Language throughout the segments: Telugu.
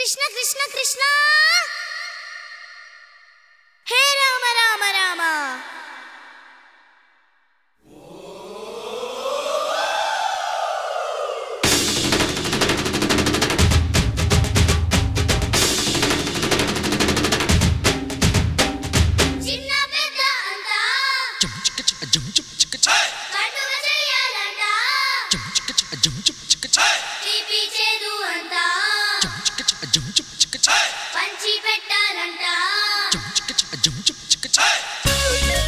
కృష్ణ కృష్ణ కృష్ణ హే రామ రామ రామ చిన్న పెద్ద అంతా జమ్ చిక్క చ జమ్ చుప్ చిక్క చ పండుగ చెయ్యాలంట జమ్ చిక్క చ జమ్ చుప్ చిక్క చ తీపి చేదు అంతా జమ్ చిక్క చ జమ్ చుప్ చిక్క చ పంచి పెట్టాలంట జమ్ చిక్క చ జమ్ చుప్ చిక్క చ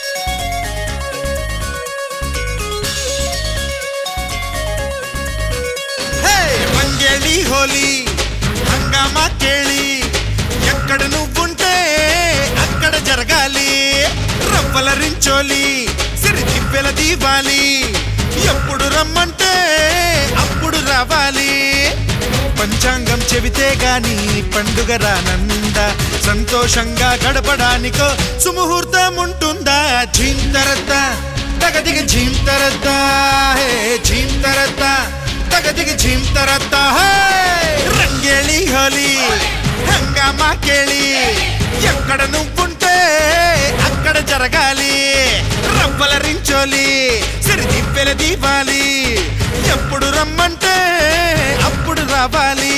హే మంగేళి హోలీ హంగామా కేళి ఎక్కడ నువ్వుంటే అక్కడ జరగాలి రవ్వల రించోలి సిరి దివ్వెల దీవాలి ఎప్పుడు రమ్మంటే అప్పుడు రావాలి పంచాంగం చెబితే గాని పండుగ రానందా సంతోషంగా గడపడానికో సుముహూర్తం ఉంటుందా ఝీంతరద్దా తగదిగ ఝీంతరద్దా హే ఝీంతరద్దా తగదిగ ఝీంతరద్దా హే రంగేళి హోలీ హంగామా కేళి ఎక్కడ నువ్వుంటే అక్కడ జరగాలి రవ్వల రించోలి సిరి దివ్వెల దీపాలి ఎప్పుడు రమ్మంటే అప్పుడు రావాలి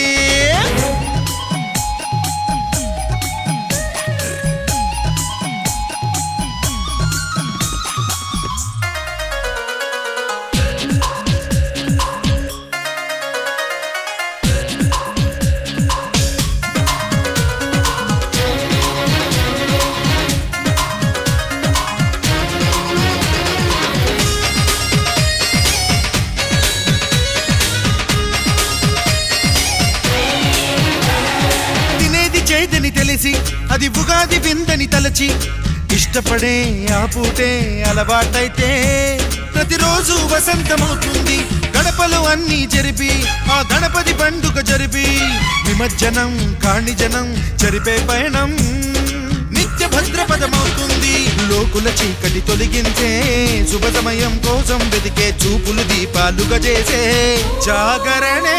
తినేది చేదని తెలిసి అది ఉగాది విందని తలచి ఇష్టపడే ఆ పూటే అలవాటైతే ప్రతిరోజు వసంతమవుతుంది గడపలు అన్నీ జరిపి ఆ గణపతి పండుగ జరిపి నిమజ్జనం కాణిజనం జరిపే పయనం నిత్య భద్రపదమవుతుంది లోకుల చీకటి తొలగించే శుభ సమయం కోసం వెతికే చూపులు దీపాలుగా చేసే జాగరణే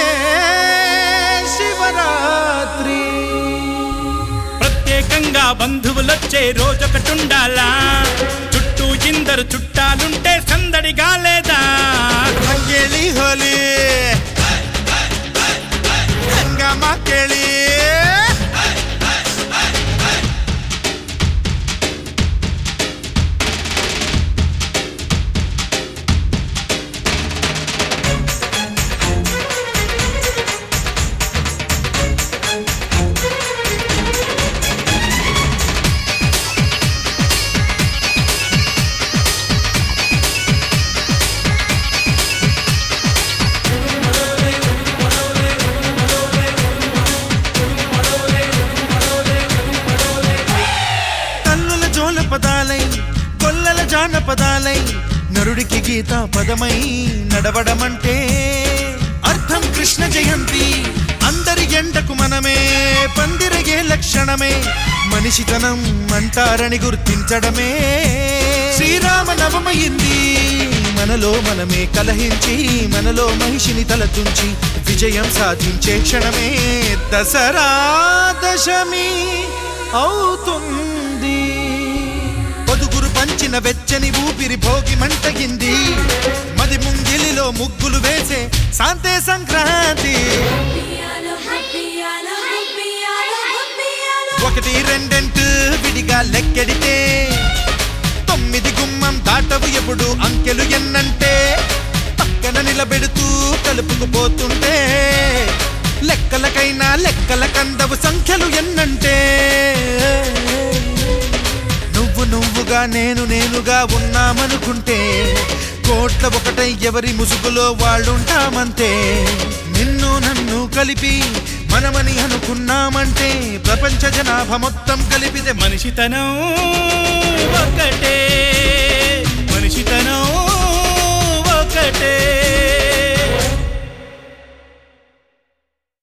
శివరాత్రి ప్రత్యేకంగా బంధువులొచ్చే రోజొకటుండాలా చుట్టూ ఇందరు చుట్టాలుంటే సందడిగా లేదా రంగేలి హోలీ హంగామా కేళి తల్లుల జోల పదాలై కొల్లల జానపదాలై నరుడికి గీత పదమై నడవడమంటే అర్థం కృష్ణ జయంతి అందరి ఎండకు మనమే పందిరగే లక్షణమే మనిషితనం అంటారని గుర్తించడమే శ్రీరామ నవమయింది మనలో మనమే కలహించి మనలో మహిషిని తలతుంచి విజయం సాధించే క్షణమే దసరా దశమి అవుతుంది పొదుగురు పంచిన వెచ్చని ఊపిరి భోగి మంటగింది మది ముంగిలిలో ముగ్గులు వేసే శాంతే సంక్రాంతి ఒకటి రెండెంటు విడిగా లెక్కెడితే తొమ్మిది గుమ్మం దాటవు ఎప్పుడు అంకెలు ఎన్నంటే పక్కన నిలబెడుతూ కలుపుకుపోతుంటే లెక్కలకైనా లెక్కల కందవు సంఖ్యలు ఎన్నంటే నువ్వు నువ్వుగా నేను నేనుగా ఉన్నామనుకుంటే కోట్ల ఒకటై ఎవరి ముసుగులో వాళ్ళుంటామంతే నిన్ను నన్ను కలిపి మనమని అనుకున్నామంటే ప్రపంచ జనాభా మొత్తం కలిపితే మనిషి మనిషితనం ఒకటే మనిషితనం ఒకటే